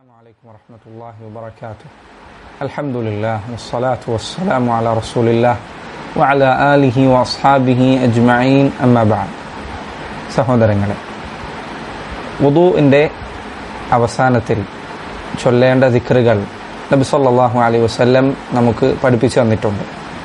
السلام عليكم ورحمة الله وبركاته الحمد لله والصلاة والسلام على رسول الله وعلى آله وأصحابه أجمعين أما بعد സഹോദരങ്ങളെ വുദൂഇൻ്റെ അവസാനത്തിൽ ചൊല്ലേണ്ട ദിക്റുകൾ നബി സല്ലല്ലാഹു അലൈഹി വസല്ലം നമുക്ക് പഠിപ്പിച്ചു തന്നിട്ടുണ്ട്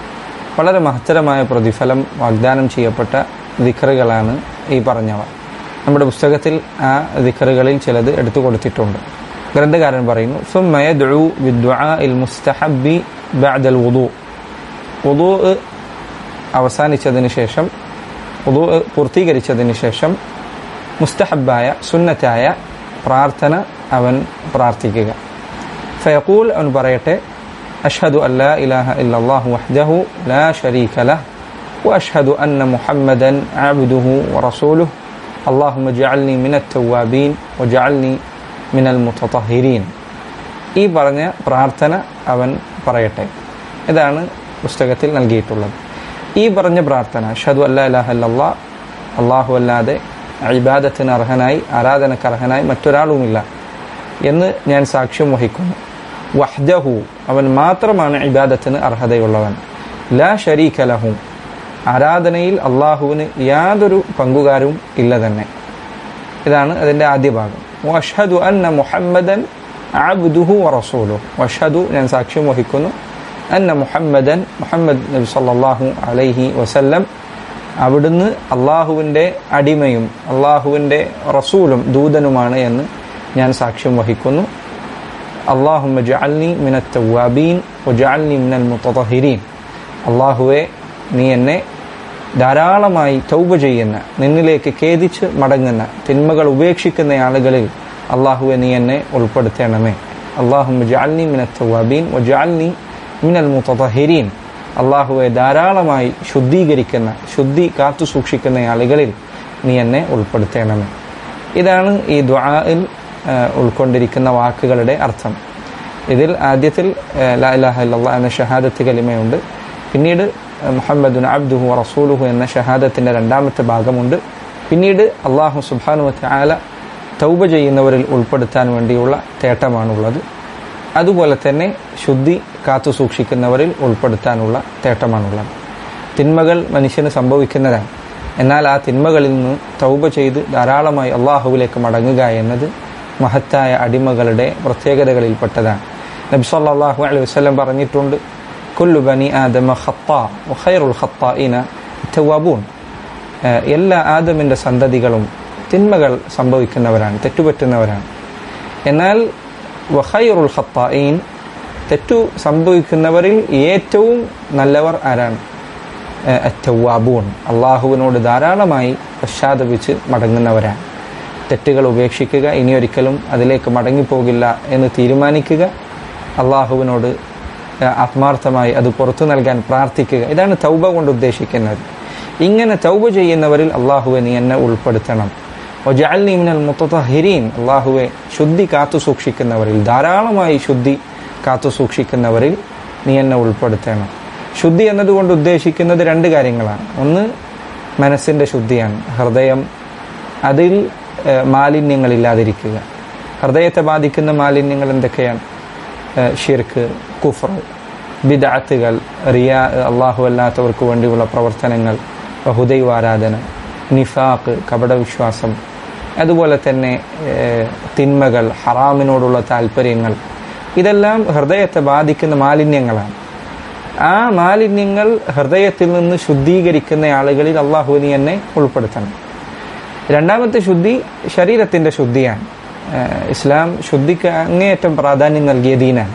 വളരെ മഹത്തരമായ പ്രതിഫലം വാഗ്ദാനം ചെയ്യപ്പെട്ട ദിക്റുകളാണ് ഈ പറഞ്ഞവ നമ്മുടെ പുസ്തകത്തിൽ ആ ദിക്റുകളിൽ ചിലത് എടുത്തു കൊടുത്തിട്ടുണ്ട് ഗ്രന്ഥകാരൻ പറയുന്നു ثم يدعو بالدعاء المستحب بعد الوضوء വുദൂ അവസാനിച്ചതിന് ശേഷം വുദൂ പൂർത്തീകരിച്ചതിന് ശേഷം മുസ്തഹബായ സുന്നത്തായ പ്രാർത്ഥന അവൻ പ്രാർത്ഥിക്കുക ഫയഖൂൽ അവൻ പറയട്ടെ അഷ്ഹദു അല്ലാ ഇലാഹ ഇല്ലല്ലാഹു വഹ്ദഹു ലാ ശരീക ലഹ് وأشهد أن محمدا عبده ورسوله اللهم اجعلني من التوابين واجعلني من المتطهرين ഈ പറഞ്ഞ പ്രാർത്ഥന അവൻ പറയട്ടെ ഇതാണ് പുസ്തകത്തിൽ നൽകിയിട്ടുള്ളത് ഈ പറഞ്ഞ പ്രാർത്ഥന ഷദു അല്ലാ ഇലാഹ ഇല്ലല്ലാ അള്ളാഹു അല്ലാതെ ഇബാദത്തിന് അർഹനായി ആരാധനക്ക് അർഹനായി മറ്റൊരാളുമില്ല എന്ന് ഞാൻ സാക്ഷ്യം വഹിക്കുന്നു വഹ്ദഹു അവൻ മാത്രമാണ് ഇബാദത്തിന് അർഹതയുള്ളവൻ ലാ ഷരീക ലഹു ആരാധനയിൽ അള്ളാഹുവിന് യാതൊരു പങ്കുകാരും ഇല്ല തന്നെ ഇതാണ് അതിൻ്റെ ആദ്യ ഭാഗം വഷഹദു അന്ന മുഹമ്മദൻ അബ്ദുഹു വറസൂലു വഷഹദു ഞാൻ സാക്ഷ്യം വഹിക്കുന്നു അന്ന മുഹമ്മദൻ മുഹമ്മദ് നബി സല്ലല്ലാഹു അലൈഹി വസല്ലം അവിടുന്ന് അള്ളാഹുവിൻ്റെ അടിമയും അള്ളാഹുവിൻ്റെ റസൂലും ദൂതനുമാണ് എന്ന് ഞാൻ സാക്ഷ്യം വഹിക്കുന്നു അള്ളാഹുമ്മ ജഅൽനി മിനത്ത് തവ്വാബീൻ വജഅൽനി മിനൽ മുത്തഹിരീൻ അള്ളാഹുവെ നീ എന്നെ ധാരാളമായി തൗബ ചെയ്യുന്ന നിന്നിലേക്ക് ഖേദിച്ച് മടങ്ങുന്ന തിന്മകൾ ഉപേക്ഷിക്കുന്ന ആളുകളിൽ അള്ളാഹുവെ നീ എന്നെ ഉൾപ്പെടുത്തണമേ അള്ളാഹുമ്മ ജഅൽനി മിനത്ത് തവ്വാബീൻ വജഅൽനി മിനൽ മുത്തഹിരീൻ അള്ളാഹുവെ ധാരാളമായി ശുദ്ധീകരിക്കുന്ന ശുദ്ധി കാത്തു സൂക്ഷിക്കുന്ന ആളുകളിൽ നീ എന്നെ ഉൾപ്പെടുത്തണമേ ഇതാണ് ഈ ദ്വായിൽ ഉൾക്കൊണ്ടിരിക്കുന്ന വാക്കുകളുടെ അർത്ഥം ഇതിൽ ആദ്യത്തിൽ ലാ ഇലാഹ ഇല്ലല്ലാഹ് എന്ന ഷഹാദത്ത് കലിമയുണ്ട് പിന്നീട് മുഹമ്മദുൻ അബ്ദുഹു റസൂലുഹു എന്ന ഷഹാദത്തിൻ്റെ രണ്ടാമത്തെ ഭാഗമുണ്ട് പിന്നീട് അള്ളാഹു സുബാനു ആല തൗബ ചെയ്യുന്നവരിൽ ഉൾപ്പെടുത്താൻ വേണ്ടിയുള്ള തേട്ടമാണുള്ളത് അതുപോലെ തന്നെ ശുദ്ധി കാത്തു സൂക്ഷിക്കുന്നവരിൽ ഉൾപ്പെടുത്താനുള്ള തേട്ടമാണുള്ളത് തിന്മകൾ മനുഷ്യന് സംഭവിക്കുന്നതാണ് എന്നാൽ ആ തിന്മകളിൽ നിന്ന് തൗബ ചെയ്ത് ധാരാളമായി അള്ളാഹുവിലേക്ക് മടങ്ങുക എന്നത് മഹത്തായ അടിമകളുടെ പ്രത്യേകതകളിൽപ്പെട്ടതാണ് നബി സല്ലല്ലാഹു അലൈഹി വസല്ലം പറഞ്ഞിട്ടുണ്ട് കുല്ലു ബനി ആദമ ഖത്താ വഖൈറുൽ ഖത്താഇന തവ്വാബൂൻ എല്ലാ ആദമിൻ്റെ സന്തതികളും തിന്മകൾ സംഭവിക്കുന്നവരാണ് തെറ്റുപറ്റുന്നവരാണ് എന്നാൽ വഖൈറുൽ ഖത്തായിൻ തെറ്റു സംഭവിക്കുന്നവരിൽ ഏറ്റവും നല്ലവർ ആരാണ് അറ്റവാബൂൺ അള്ളാഹുവിനോട് ധാരാളമായി പശ്ചാത്തപിച്ച് മടങ്ങുന്നവരാണ് തെറ്റുകൾ ഉപേക്ഷിക്കുക ഇനിയൊരിക്കലും അതിലേക്ക് മടങ്ങിപ്പോകില്ല എന്ന് തീരുമാനിക്കുക അള്ളാഹുവിനോട് ആത്മാർത്ഥമായി അത് പുറത്തു നൽകാൻ പ്രാർത്ഥിക്കുക ഇതാണ് തൗബ കൊണ്ട് ഉദ്ദേശിക്കുന്നത് ഇങ്ങനെ തൗബ ചെയ്യുന്നവരിൽ അള്ളാഹുവെ നീ എന്നെ ഉൾപ്പെടുത്തണം ഒജാൽനി മിനൽ മുത്തഹിരീൻ അള്ളാഹുവെ ശുദ്ധി കാത്തു സൂക്ഷിക്കുന്നവരിൽ ധാരാളമായി ശുദ്ധി കാത്തു സൂക്ഷിക്കുന്നവരിൽ നീ എന്നെ ഉൾപ്പെടുത്തണം ശുദ്ധി എന്നതുകൊണ്ട് ഉദ്ദേശിക്കുന്നത് രണ്ട് കാര്യങ്ങളാണ് ഒന്ന് മനസ്സിൻ്റെ ശുദ്ധിയാണ് ഹൃദയം അതിൽ മാലിന്യങ്ങളില്ലാതിരിക്കുക ഹൃദയത്തെ ബാധിക്കുന്ന മാലിന്യങ്ങൾ എന്തൊക്കെയാണ് ഷിർക്ക് കുഫർ ബിദാത്തുകൾ റിയ അള്ളാഹു അല്ലാത്തവർക്ക് വേണ്ടിയുള്ള പ്രവർത്തനങ്ങൾ ബഹുദൈവാരാധന നിഫാഖ് കപടവിശ്വാസം അതുപോലെ തന്നെ തിന്മകൾ ഹറാമിനോടുള്ള താല്പര്യങ്ങൾ ഇതെല്ലാം ഹൃദയത്തെ ബാധിക്കുന്ന മാലിന്യങ്ങളാണ് ആ മാലിന്യങ്ങൾ ഹൃദയത്തിൽ നിന്ന് ശുദ്ധീകരിക്കുന്ന ആളുകളിൽ അള്ളാഹുവിനെ എന്നെ ഉൾപ്പെടുത്തണം രണ്ടാമത്തെ ശുദ്ധി ശരീരത്തിൻ്റെ ശുദ്ധിയാണ് ഇസ്ലാം ശുദ്ധിക്ക് അങ്ങേയറ്റം പ്രാധാന്യം നൽകിയ ദീനാണ്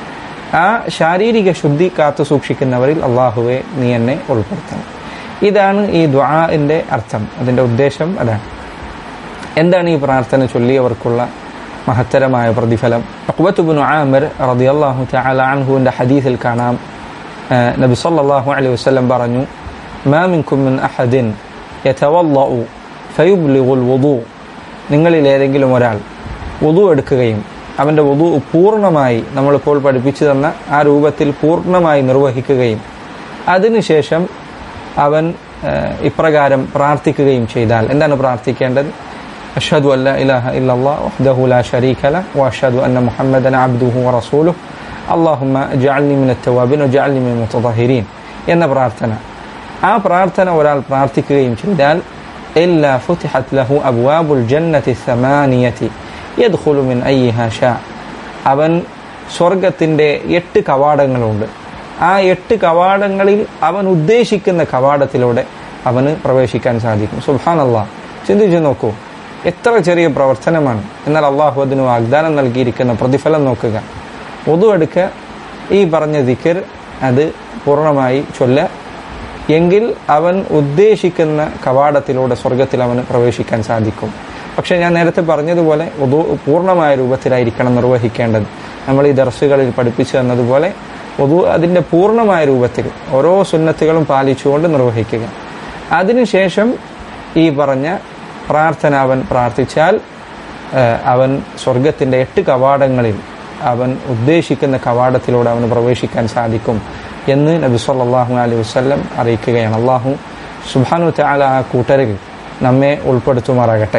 ആ ശാരീരിക ശുദ്ധി കാത്തു സൂക്ഷിക്കുന്നവരിൽ അള്ളാഹുവെ നീ എന്നെ ഉൾപ്പെടുത്തണം ഇതാണ് ഈ ദ്വാന്റെ അർത്ഥം അതിൻ്റെ ഉദ്ദേശം അതാണ് എന്താണ് ഈ പ്രാർത്ഥന ചൊല്ലിയവർക്കുള്ള മഹത്തരമായ പ്രതിഫലം അക്ബത്തുബിൻ ആമിർ റദിയല്ലാഹു തആല അൻഹുവിൻ്റെ ഹദീസിൽ കാണാം നബി സല്ലല്ലാഹു അലൈഹി വസല്ലം പറഞ്ഞു മാ മിൻകും മിൻ അഹദിൻ യതവല്ലഉ ഫയുബ്ലിഗുൽ വുദു നിങ്ങളിൽ ഏതെങ്കിലും ഒരാൾ വുദു എടുക്കുകയും അവൻ്റെ വുദു പൂർണ്ണമായി നമ്മളിപ്പോൾ പഠിപ്പിച്ചു തന്ന ആ രൂപത്തിൽ പൂർണ്ണമായി നിർവഹിക്കുകയും അതിനുശേഷം അവൻ ഇപ്രകാരം പ്രാർത്ഥിക്കുകയും ചെയ്താൽ എന്താണ് പ്രാർത്ഥിക്കേണ്ടത് أشهد أن لا إله إلا الله وحده لا شريك له وأشهد أن محمدا عبده ورسوله اللهم اجعلني من التوابين واجعلني من المتطهرين എന്ന പ്രാർത്ഥന ആ പ്രാർത്ഥന ഒരാൾ പ്രാർത്ഥിക്കുകയും ചെയ്താൽ എല്ലാ ഫുത്തിഹത് ലഹു അബ്വാബുൽ ജന്നത്തി സമാനിയത്തി യദ്ഖുലു മിൻ അയ്യിഹാ ഷാ അവൻ സ്വർഗത്തിൻ്റെ എട്ട് കവാടങ്ങളുണ്ട് ആ എട്ട് കവാടങ്ങളിൽ അവൻ ഉദ്ദേശിക്കുന്ന കവാടത്തിലൂടെ അവന് പ്രവേശിക്കാൻ സാധിക്കും സുഹാൻ അള്ളാഹ് ചിന്തിച്ചു നോക്കൂ എത്ര ചെറിയ പ്രവർത്തനമാണ് എന്നാൽ അള്ളാഹു അതിന് വാഗ്ദാനം നൽകിയിരിക്കുന്ന പ്രതിഫലം നോക്കുക ഒതു എടുക്കുക ഈ പറഞ്ഞ ദിക്കർ അത് പൂർണ്ണമായി ചൊല്ല എങ്കിൽ അവൻ ഉദ്ദേശിക്കുന്ന കവാടത്തിലൂടെ സ്വർഗത്തിൽ അവന് പ്രവേശിക്കാൻ സാധിക്കും പക്ഷേ ഞാൻ നേരത്തെ പറഞ്ഞതുപോലെ ഉദു പൂർണ്ണമായ രൂപത്തിലായിരിക്കണം നിർവഹിക്കേണ്ടത് നമ്മൾ ഈ ദർസുകളിൽ പഠിപ്പിച്ചു തന്നതുപോലെ ഉദു അതിൻ്റെ പൂർണ്ണമായ രൂപത്തിൽ ഓരോ സുന്നത്തുകളും പാലിച്ചുകൊണ്ട് നിർവഹിക്കുക അതിനുശേഷം ഈ പറഞ്ഞ പ്രാർത്ഥന അവൻ പ്രാർത്ഥിച്ചാൽ അവൻ സ്വർഗത്തിൻ്റെ എട്ട് കവാടങ്ങളിൽ അവൻ ഉദ്ദേശിക്കുന്ന കവാടത്തിലൂടെ അവന് പ്രവേശിക്കാൻ സാധിക്കും എന്ന് നബി സല്ലാഹു അലൈഹി വസ്ല്ലം അറിയിക്കുകയാണ് അള്ളാഹു സുബാനു താല ആ കൂട്ടരിൽ നമ്മെ ഉൾപ്പെടുത്തുമാറാകട്ടെ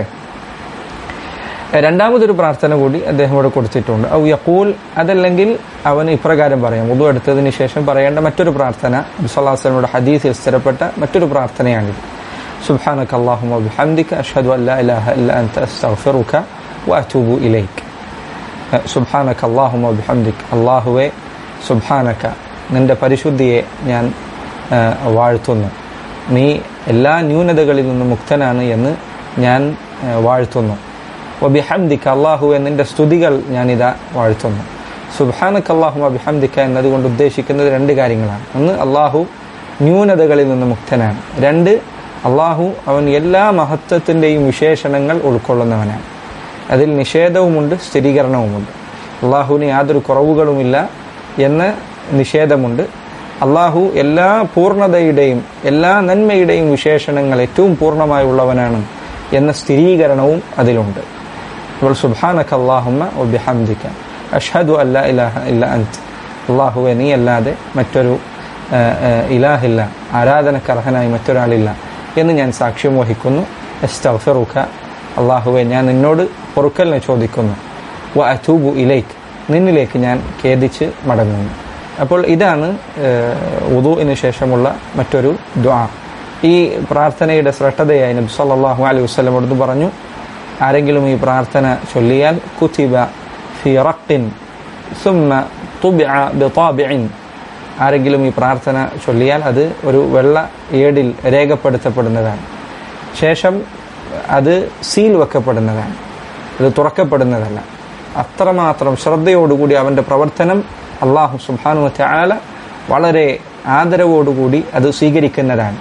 രണ്ടാമതൊരു പ്രാർത്ഥന കൂടി അദ്ദേഹം ഇവിടെ കൊടുത്തിട്ടുണ്ട് ഔ യക്കൂൽ അതല്ലെങ്കിൽ അവൻ ഇപ്രകാരം പറയാം ഉദു എടുത്തതിന് ശേഷം പറയേണ്ട മറ്റൊരു പ്രാർത്ഥന നബ്സല്ലാസ്ലമിയുടെ ഹദീസിൽ സ്ഥിരപ്പെട്ട മറ്റൊരു പ്രാർത്ഥനയാണിത് سبحانك اللهم وبحمدك أشهد أن لا إله إلا أنت أستغفرك وأتوب إليك സുബാനക്ക അള്ളാഹുമ ബിഹംദിക് അള്ളാഹുവെ സുബാനക്ക നിന്റെ പരിശുദ്ധിയെ ഞാൻ വാഴ്ത്തുന്നു നീ എല്ലാ ന്യൂനതകളിൽ നിന്നും മുക്തനാണ് എന്ന് ഞാൻ വാഴ്ത്തുന്നു വബിഹംദിക്ക അള്ളാഹുവെ നിന്റെ സ്തുതികൾ ഞാനിതാ വാഴ്ത്തുന്നു സുബാനക്ക് അള്ളാഹുമ ബിഹംദിക്ക എന്നതുകൊണ്ട് ഉദ്ദേശിക്കുന്നത് രണ്ട് കാര്യങ്ങളാണ് ഒന്ന് അള്ളാഹു ന്യൂനതകളിൽ നിന്ന് മുക്തനാണ് രണ്ട് അള്ളാഹു അവൻ എല്ലാ മഹത്വത്തിൻ്റെയും വിശേഷണങ്ങൾ ഉൾക്കൊള്ളുന്നവനാണ് അതിൽ നിഷേധവുമുണ്ട് സ്ഥിരീകരണവുമുണ്ട് അള്ളാഹുവിന് യാതൊരു കുറവുകളുമില്ല എന്ന നിഷേധമുണ്ട് അള്ളാഹു എല്ലാ പൂർണ്ണതയുടെയും എല്ലാ നന്മയുടെയും വിശേഷണങ്ങൾ ഏറ്റവും പൂർണ്ണമായി ഉള്ളവനാണ് എന്ന സ്ഥിരീകരണവും അതിലുണ്ട് അപ്പോൾ സുബാനക്ക് അള്ളാഹുമ്മ ഒബിഹംദിക്ക അഷ്ഹദു അല്ല ഇലാഹ ഇല്ല അന്ത് അള്ളാഹുവെ നീ അല്ലാതെ മറ്റൊരു ഇലാഹില്ല ആരാധനക്കർഹനായി മറ്റൊരാളില്ല എന്ന് ഞാൻ സാക്ഷ്യം വഹിക്കുന്നു എസ്തഫറുഖ അള്ളാഹുവെ ഞാൻ നിന്നോട് പൊറുക്കലിനെ ചോദിക്കുന്നു വ അറ്റൂബു ഇലേക്ക് നിന്നിലേക്ക് ഞാൻ ഖേദിച്ച് മടങ്ങുന്നു അപ്പോൾ ഇതാണ് ഉദുവിന് ശേഷമുള്ള മറ്റൊരു ദ്വാ ഈ പ്രാർത്ഥനയുടെ ശ്രദ്ധയായി നബി സല്ലല്ലാഹു അലൈഹി വസല്ലം എടുത്തു പറഞ്ഞു ആരെങ്കിലും ഈ പ്രാർത്ഥന ചൊല്ലിയാൽ കുതിബ ഫി റഖിൻ സുമ്മ തുബിഅ ബിതാബിഇൻ ആരെങ്കിലും ഈ പ്രാർത്ഥന ചൊല്ലിയാൽ അത് ഒരു വെള്ള ഏടിൽ രേഖപ്പെടുത്തപ്പെടുന്നതാണ് ശേഷം അത് സീൽ വെക്കപ്പെടുന്നതാണ് അത് തുറക്കപ്പെടുന്നതല്ല അത്രമാത്രം ശ്രദ്ധയോടുകൂടി അവൻ്റെ പ്രവർത്തനം അള്ളാഹു സുബാനു ആല വളരെ ആദരവോടുകൂടി അത് സ്വീകരിക്കുന്നതാണ്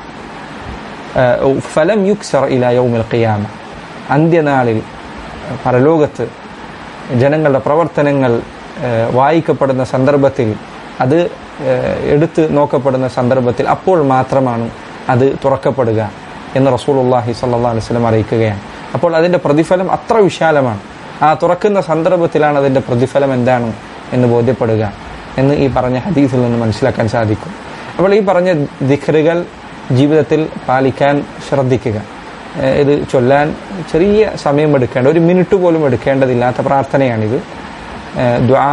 ഫലം യുക്സർ ഇല യൗമിൽ ഖിയാമ അന്ത്യനാളിൽ പരലോകത്ത് ജനങ്ങളുടെ പ്രവർത്തനങ്ങൾ വായിക്കപ്പെടുന്ന സന്ദർഭത്തിൽ അത് എടുത്ത് നോക്കപ്പെടുന്ന സന്ദർഭത്തിൽ അപ്പോൾ മാത്രമാണ് അത് തുറക്കപ്പെടുക എന്ന് റസൂലുള്ളാഹി സല്ലാ അലുസ്ലം അറിയിക്കുകയാണ് അപ്പോൾ അതിൻ്റെ പ്രതിഫലം അത്ര വിശാലമാണ് ആ തുറക്കുന്ന സന്ദർഭത്തിലാണ് അതിൻ്റെ പ്രതിഫലം എന്താണ് എന്ന് ബോധ്യപ്പെടുക എന്ന് ഈ പറഞ്ഞ ഹദീസിൽ നിന്ന് മനസ്സിലാക്കാൻ സാധിക്കും അപ്പോൾ ഈ പറഞ്ഞ ദിഖറുകൾ ജീവിതത്തിൽ പാലിക്കാൻ ശ്രദ്ധിക്കുക ഇത് ചൊല്ലാൻ ചെറിയ സമയം എടുക്കേണ്ട ഒരു മിനിറ്റ് പോലും എടുക്കേണ്ടതില്ലാത്ത പ്രാർത്ഥനയാണിത് ദ്വാ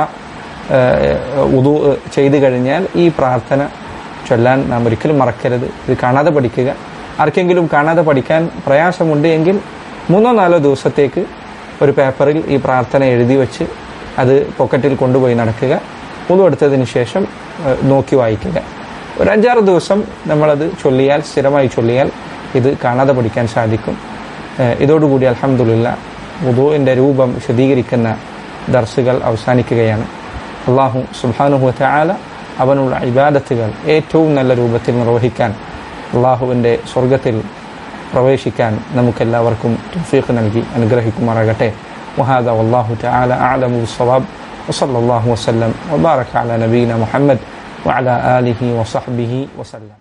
ഉദു ചെയ്തു കഴിഞ്ഞാൽ ഈ പ്രാർത്ഥന ചൊല്ലാൻ നാം ഒരിക്കലും മറക്കരുത് ഇത് കാണാതെ പഠിക്കുക ആർക്കെങ്കിലും കാണാതെ പഠിക്കാൻ പ്രയാസമുണ്ട് എങ്കിൽ മൂന്നോ നാലോ ദിവസത്തേക്ക് ഒരു പേപ്പറിൽ ഈ പ്രാർത്ഥന എഴുതി വെച്ച് അത് പോക്കറ്റിൽ കൊണ്ടുപോയി നടക്കുക ഉളുവെടുത്തതിന് ശേഷം നോക്കി വായിക്കുക ഒരു അഞ്ചാറ് ദിവസം നമ്മളത് ചൊല്ലിയാൽ സ്ഥിരമായി ചൊല്ലിയാൽ ഇത് കാണാതെ പഠിക്കാൻ സാധിക്കും ഇതോടുകൂടി അലഹമുല്ല ഉദുവിൻ്റെ രൂപം വിശദീകരിക്കുന്ന ദർസുകൾ അവസാനിക്കുകയാണ് അള്ളാഹു സുബാനുഹുത്ത ആല അവനുള്ള ഇബാദത്തുകൾ ഏറ്റവും നല്ല രൂപത്തിൽ നിർവഹിക്കാൻ അള്ളാഹുവിൻ്റെ സ്വർഗത്തിൽ പ്രവേശിക്കാൻ നമുക്കെല്ലാവർക്കും തൗഫീഖ് നൽകി അനുഗ്രഹിക്കുമാറാകട്ടെ وهذا والله تعالى أعلم بالصواب وصلى الله وسلم وبارك على نبينا محمد وعلى آله وصحبه وسلم